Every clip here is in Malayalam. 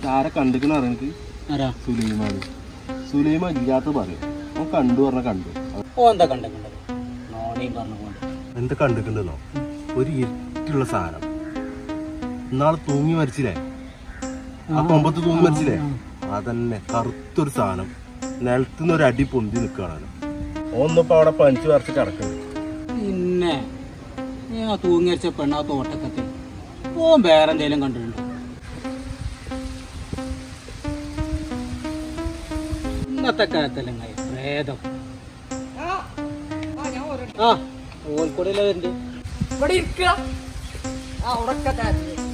ആരെ കണ്ടിക്കണ എനിക്ക് ആരാ സുലൈമാണ് സുലൈമ ഇല്ലാത്ത പറയും അവൻ കണ്ടു പറഞ്ഞ കണ്ടു ഓ എന്താ കണ്ട കണ്ടത് നോണയും പറഞ്ഞുകൊണ്ട് എന്ത് കണ്ടിട്ടുണ്ടെന്നോ ഒരു ഇരുട്ടുള്ള സാധനം ഇന്നാള് തൂങ്ങി മരിച്ചില്ലേ ആ കൊമ്പത്ത് തൂങ്ങി മരിച്ചില്ലേ അതന്നെ കറുത്തൊരു സാധനം നിലത്തുനിന്ന് ഒരു അടി പൊന്തി നിൽക്കുകയാണ് ഒന്നിപ്പോ അവിടെ പഞ്ച് വരച്ച് കിടക്കുന്നുണ്ട് പിന്നെ ഞാൻ തൂങ്ങിയടിച്ച പെണ്ണാ തോട്ടക്കത്തിൽ ഓൻ വേറെ എന്തെങ്കിലും കണ്ടിട്ടുണ്ടോ ഇന്നത്തെ കാലത്തല്ലേ പ്രേതം ആ ഓൽക്കൂടെയല്ലേ വരുന്നുണ്ട് ഇവിടെ ഇരിക്കുക ആ ഉറക്കട്ടെ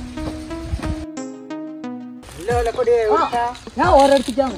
ഞാൻ ഓരോരുത്തിക്കാണ്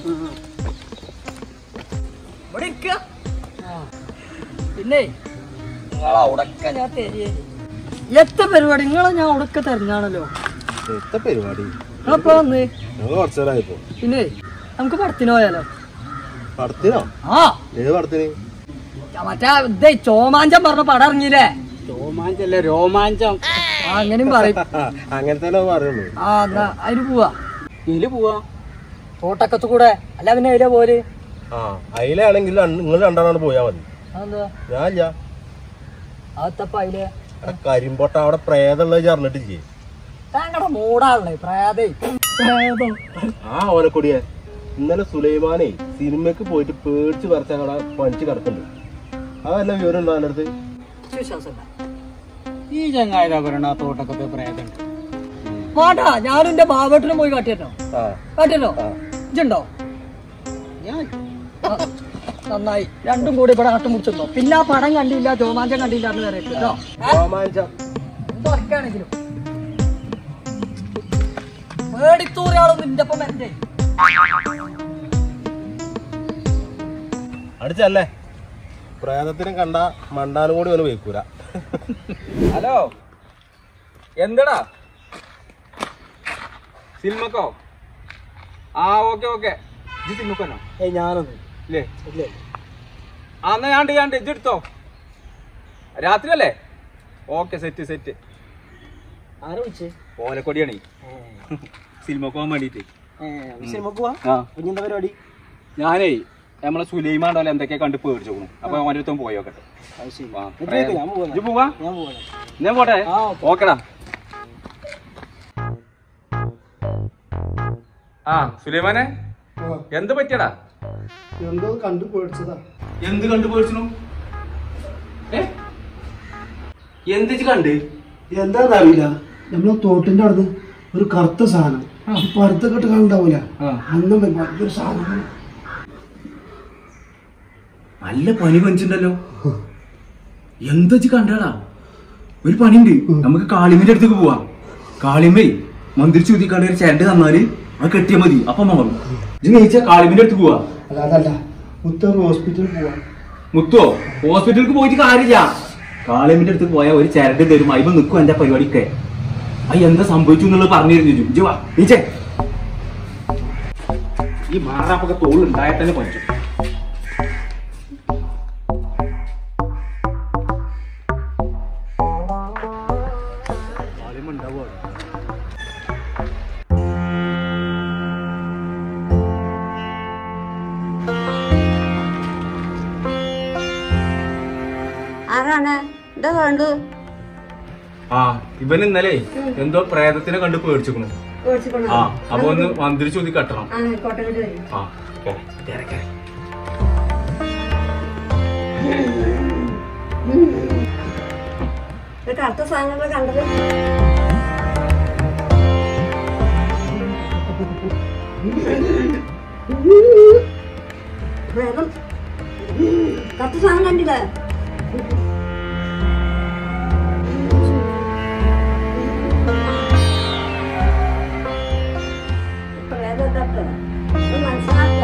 ഇവിടെ ഇരിക്കുക പിന്നെ നിങ്ങളെ ഉടക്ക ഞാൻ തരികേ എത്ര പരിപാടി നിങ്ങളെ ഞാൻ ഉടക്ക തരുന്നാണല്ലോ എത്ര പരിപാടി നിങ്ങളെപ്പോ വന്ന് ഞങ്ങൾ കുറച്ചേരായിപ്പോ പിന്നെ നമുക്ക് പടത്തിന് പോയാലോ പടത്തിനോ ആ ഏത് പടത്തിന് മറ്റേ ഇതേ ചോമാഞ്ചം പറഞ്ഞ പടം ഇറങ്ങിയില്ലേ രോമാഞ്ചല്ലേ രോമാഞ്ചം ആ അങ്ങനെയും പറയും അങ്ങനെ തന്നെ പറയുള്ളൂ ആ എന്നാ അതിന് പോവാ ഇതില് പോവാ തോട്ടക്കത്ത് കൂടെ അല്ല പിന്നെ അതിലെ പോര് ആ അതിലാണെങ്കിൽ നിങ്ങൾ രണ്ടാളാണ് പോയാ മതി അതെന്താ ഞാനില്ല അതപ്പ അതിലെ ആ കരിമ്പൊട്ട അവിടെ പ്രേതമുള്ളത് ചേർന്നിട്ടില്ലേ താങ്കളുടെ മൂടാണല്ലേ പ്രായതേ പ്രായതം ആ ഓലക്കൊടിയെ ഇന്നലെ സുലൈമാനെ സിനിമക്ക് പോയിട്ട് പേടിച്ച് വരച്ച അവിടെ പണിച്ച് കിടക്കുന്നുണ്ട് അതല്ല വിവരം ഉണ്ടോ എൻ്റെ അടുത്ത് വിശ്വാസമില്ല ഈ ചങ്ങായതാ പറയണ ആ തോട്ടക്കത്തെ പ്രേതം വേണ്ട ഞാനും എന്റെ ബാബട്ടിനും പോയി കാട്ടിയല്ലോ ആ കാട്ടിയല്ലോ ആ. ഇജുണ്ടോ ഞാൻ ആ, നന്നായി രണ്ടും കൂടി ഇവിടെ ആട്ടം മുടിച്ചോ പിന്നെ ആ പടം കണ്ടില്ല രോമാഞ്ചം കണ്ടില്ല എന്ന് വരെ കേട്ടോ രോമാഞ്ചം എന്തൊക്കെയാണെങ്കിലും മേടിത്തൂറിയാളൊന്നും നിന്റെ ഒപ്പം വരണ്ടേ അടിച്ചല്ലേ പ്രേതത്തിനും കണ്ട മണ്ടാനും കൂടി ഒന്ന് വെക്കൂല ഹലോ എന്തടാ സിനിമക്കോ ആ ഓക്കെ ഓക്കെ ഇജ് സിനിമക്കോ ഏയ് ഞാനൊന്നും ഇല്ലേ ഇല്ലേ ആ എന്നാ ഞാണ്ട് ഞാണ്ട് ഇജ് എടുത്തോ രാത്രി അല്ലേ ഓക്കെ സെറ്റ് സെറ്റ് ആരെ വിളിച്ചേ ഓലക്കൊടിയാണേ സിനിമക്ക് പോകാൻ വേണ്ടിട്ട് സിനിമക്ക് പോവാ ആ പിന്നെന്താ പരിപാടി ഞാനേ നമ്മളെ സുലൈമാണ്ടല്ലോ എന്തൊക്കെയാ കണ്ട് പേടിച്ചു അപ്പൊ ഓൻ്റെ അടുത്തും പോയോക്കട്ടെ അത് ശരി ആ, എന്നിട്ട് ഞാൻ പോവാ ഇജ്ജ് പോവാ ഞാൻ പോവാ ഞാൻ പോട്ടെ ആ, ഓക്കെടാ ആ സുലൈമാനെ എന്ത് പറ്റിയടാ എന്തോ കണ്ടു പേടിച്ചതാ എന്ത് കണ്ടു പേടിച്ചു എന്തിച്ച് കണ്ട് എന്താന്ന് അറിയില്ല നമ്മളെ തോട്ടിന്റെ അടുത്ത് ഒരു കറുത്ത സാധനം ഈ പരുത്തൊക്കെ ഇട്ട് കണ്ടാവൂല അന്നും വലിയൊരു സാധനം നല്ല പനി പനിച്ചിട്ടുണ്ടല്ലോ എന്താ കണ്ടാടാ ഒരു പനിയുണ്ട് നമുക്ക് കാളിമിന്റെ അടുത്തേക്ക് പോവാം കാളിമേ മന്ത്രിച്ചു ഊതിക്കാണ്ട് ഒരു ചേരണ്ട് തന്നാല് അത് കെട്ടിയാ മതി അപ്പൊ മാറും ഇത് കഴിച്ച കാളിമിന്റെ അടുത്ത് പോവാ അല്ല അതല്ല ഉത്തർ ഹോസ്പിറ്റലിൽ പോവാ മുത്തോ ഹോസ്പിറ്റലിലേക്ക് പോയിട്ട് കാര്യമില്ല കാളിമിന്റെ അടുത്ത് പോയാൽ ഒരു ചേരണ്ട് തരും അയ്യോ നിൽക്കും എന്റെ പരിപാടിക്ക് ആ എന്താ സംഭവിച്ചു എന്നുള്ളത് പറഞ്ഞു തരുന്നു ഇജ്ജ് വാ നീച്ചേ ഈ മാറാപ്പൊക്കെ തോളുണ്ടായാൽ തന്നെ പറ്റും ആരാണ് എന്താ വേണ്ടു ആ ഇവൻ ഇന്നലെ എന്തോ പ്രേതത്തിനെ കണ്ട് പേടിച്ചിക്കണു ആ അപ്പൊ ഒന്ന് മന്ത്രിച്ചു ഊതി കെട്ടണം ആ കേറ്, കേറ്, കേറ്. കറുത്ത സാധനങ്ങൾ കണ്ടത് വേഗം കറുത്ത സാധനം കണ്ടില്ലേ പ്രേതത്തെ മനസ്സിലാക്കുക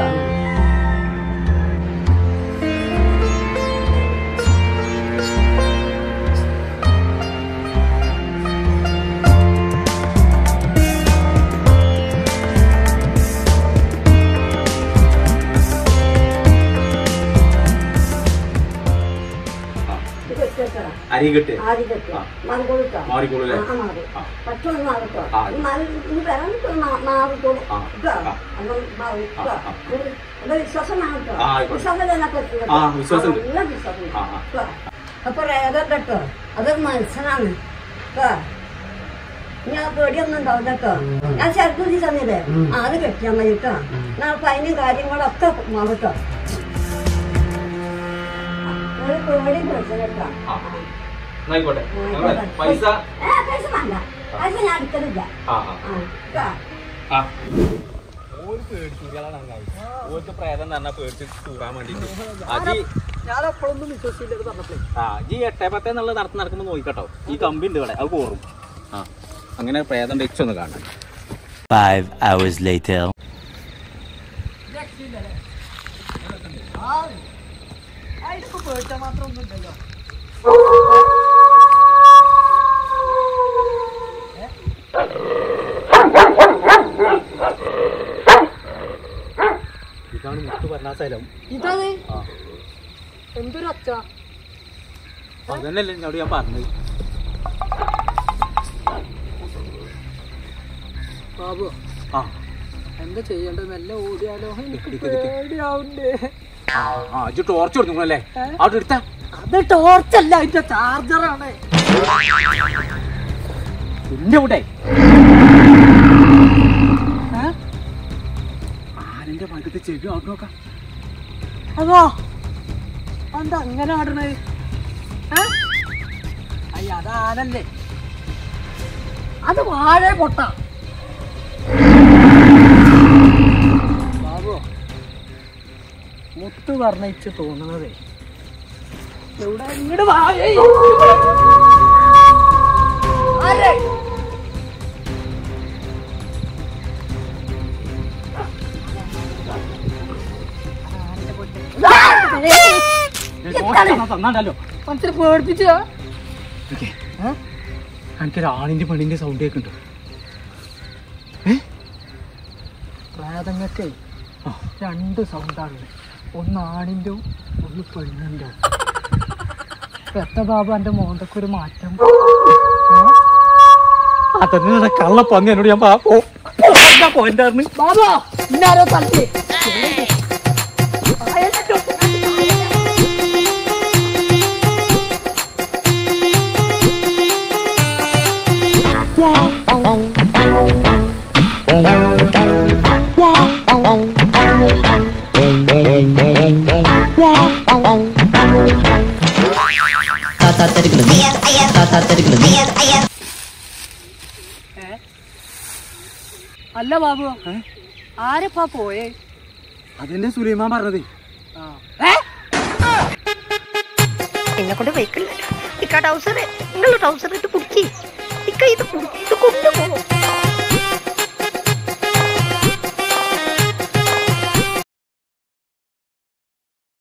അരി കെട്ട് ആദ്യം കെട്ടി ആ. മാറിക്കോളൂട്ടോ മാറിക്കോളൂ അല്ലേ? ആ മാറി ആ. പെട്ടെന്ന് മാറിക്കോ ആ. ഈ മാറി ഈ വരാൻ മാറിക്കോളും ആ. കേട്ടോ ആ. അപ്പം മാറി ആ. കേട്ടോ ആ. ഒരു- ഒരു വിശ്വാസം വേണം കേട്ടോ ആ, ആയിക്കോട്ടെ. വിശ്വാസം തന്നെ പറ്റില്ല ആ, വിശ്വാസം ഉണ്ട്. നല്ല വിശ്വാസം ഉണ്ട്. ആ, ആ. കേട്ടോ. അപ്പൊ ഏതാ കേട്ടോ അതൊരു മനുഷ്യനാണ് കേട്ടോ ഞാൻ പേടിയൊന്നും ഉണ്ടാവില്ല കേട്ടോ ഞാൻ ചെറുപ്പത്തിൽ തന്നില്ലേ ആ, അത് കെട്ടിയാൽ മതി കേട്ടോ ഞാൻ പതിനും കാര്യങ്ങളൊക്കെ മാറട്ടോ ഒരു പേടി പ്രശ്നം കേട്ടോ ആ എന്നായിക്കോട്ടെ ഞങ്ങളെ പൈസ ഏ, പൈസ വേണ്ട പൈസ ഞാൻ എടുക്കലില്ല ആ ആ ആ കേട്ടോ ആ ഓര് പേടിച്ചൂരികളാണ് ഓർക്ക് പ്രേതം തന്നെ പേടിച്ച് തൂറാൻ വേണ്ടിട്ട് അജി ഞാൻ എപ്പോഴൊന്നും വിശ്വസിച്ചില്ല പറഞ്ഞപ്പോഴേ ആ ജി എട്ടേ പത്തേ എന്നുള്ളത് നടത്തി നടക്കുമ്പോൾ നോക്കിക്കട്ടോ ഈ കമ്പി ഉണ്ട് ഇവിടെ അത് കോറും ആ അങ്ങനെ പ്രേതം വെച്ചൊന്ന് കാണാൻ Five hours later. അതിനൊക്കെ പേടിച്ചാൽ മാത്രം ഒന്നും ഇല്ലല്ലോ ഇതാണ് മുത്ത് പറഞ്ഞ സ്ഥലം ഇതാണ് എന്തൊരു അച്ഛ അതന്നെയല്ലേ എന്നോട് ഞാൻ പറഞ്ഞത് ബാബു ആ എന്താ ചെയ്യേണ്ടത് മെല്ലെ ഓടിയാലോ എനിക്ക് എടുക്ക്, എടുക്ക്. പേടിയാവുണ്ടേ ആ ആ ഇജ്ജ് ടോർച്ച് കൊടുക്കണല്ലേ അവിടെ എടുത്താ അത് ടോർച്ചല്ല അതിന്റെ ചാർജറാണ് എന്റെ കൂടെ ആനന്റെ പകുതി ചെവി അവിടെ നോക്കാം അതോ എന്താ അങ്ങനെ ആടണേ അയ്യ അതാനല്ലേ അത് വാഴ പൊട്ട ബാബു മുത്ത് പറഞ്ഞിച്ച് തോന്നുന്നതേ എവിടെ ഇങ്ങോട്ട് വാഴ ആരെ തന്നാണ്ടല്ലോ മനസ്സിൽ പേടിപ്പിച്ച എനിക്കൊരു ആണിന്റെ പെണ്ണിന്റെ സൗണ്ട് കേൾക്കുന്നുണ്ട് പ്രാതങ്ങൾക്കേ രണ്ട് സൗണ്ടാണ് ഒന്ന് ആണിൻ്റെ ഒന്ന് പെണ്ണിൻ്റെ എത്ത ബാബു എൻ്റെ മോന്തൊക്കെ ഒരു മാറ്റം അതന്നെ കള്ളപ്പന്നി എന്നോട് ഞാൻ പോയിന്റായിരുന്നു ബാബു ഇന്നാരോ തള്ളി അല്ല ബാബു ആരപ്പാ പോയേ അതെന്റെ സുലൈമാൻ പറഞ്ഞത് എന്നെ കൊണ്ട് വെക്കില്ല ഇക്ക ടൗസർ നിങ്ങൾ ടൗസർ ഇട്ട് കുടിക്കി ഇക്ക ഇത് കുടി- ഇത് കൊണ്ടുപോകും